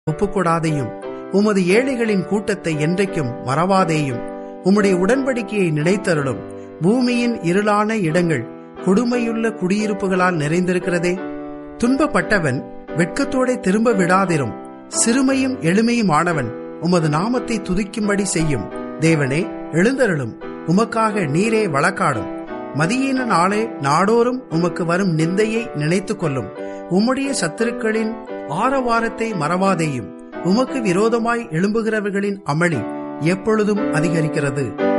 ஒப்புக்கொடாதேயும் உமது ஏழைகளின் கூட்டத்தை என்றைக்கும் மறவாதேயும் உம்முடைய உடன்படிக்கையை நினைத்தருளும் பூமியின் இருளான இடங்கள் கொடுமையுள்ள குடியிருப்புகளால் நிறைந்திருக்கிறதே துன்பப்பட்டவன் வெட்கத்தோடே திரும்ப விடாதிரும் சிறுமையும் எளிமையுமானவன் உமது நாமத்தை துதிக்கும்படி செய்யும் தேவனே எழுந்தருளும் உமக்காக நீரே வழக்காடும் மதியீன நாளே நாடோறும் உமக்கு வரும் நிந்தையை நினைத்துக் கொள்ளும் உம்முடைய சத்துருக்களின் ஆரவாரத்தை மறவாதேயும் உமக்கு விரோதமாய் எழும்புகிறவர்களின் அமளி எப்பொழுதும் அதிகரிக்கிறது